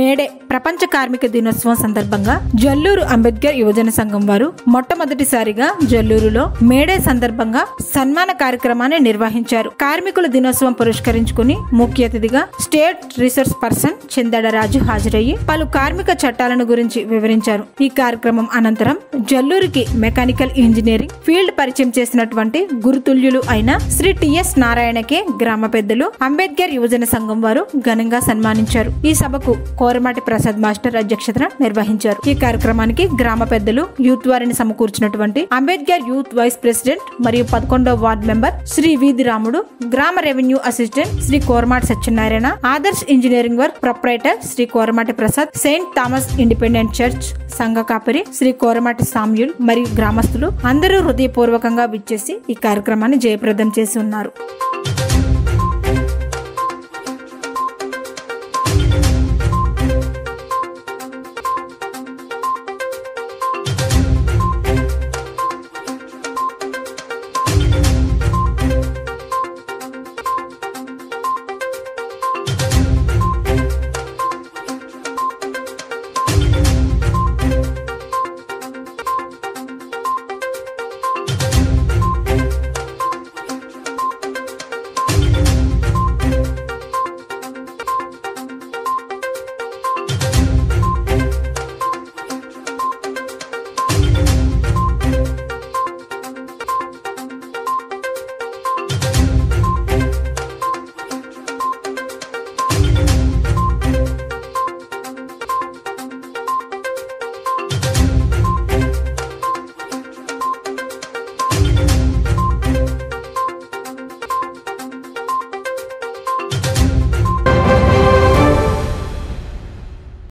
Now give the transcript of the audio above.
May Day ప్రపంచ కార్మిక దినోత్సవం సందర్భంగా జల్లూరు అంబేద్కర్ యువజన సంఘం వారు మొట్టమొదటిసారిగా జల్లూరులో మేడే సందర్భంగా సన్మాన కార్యక్రమాన్ని నిర్వహించారు కార్మికుల దినోత్సవం పురస్కరించుకుని ముఖ్య అతిథిగా state resource person Chindada Raju హాజరయ్యి పలు కార్మిక చట్టాలను గురించి వివరించారు ఈ కార్యక్రమం అనంతరం జల్లూరుకి మెకానికల్ ఇంజనీరింగ్ ఫీల్డ్ పరిచయం చేసినటువంటి గురుతుల్యులు అయిన శ్రీ టిఎస్ నారాయణకే గ్రామ పెద్దలు అంబేద్కర్ యువజన సంఘం వారు ఘనంగా సన్మానించారు ఈ సభకు కోరమాటి ప్రసాద్ మాస్టర్ అధ్యక్షతన నిర్వహించారు ఈ కార్యక్రమానికి గ్రామ పెద్దలు యూత్ వారిని సమకూర్చినటువంటి అంబేద్కర్ యూత్ వైస్ ప్రెసిడెంట్ మరియు పదకొండవ వార్డు మెంబర్ శ్రీ వీధి రాముడు గ్రామ revenue assistant Shri Koramati Satyanarayana Adarsh engineering work proprietor Shri Koramati Prasad Saint Thomas independent church సంఘ కాపరి శ్రీ కోరమాటి సామ్యుల్ మరియు గ్రామస్తులు అందరూ హృదయపూర్వకంగా విచ్చేసి ఈ కార్యక్రమాన్ని జయప్రదం చేసి ఉన్నారు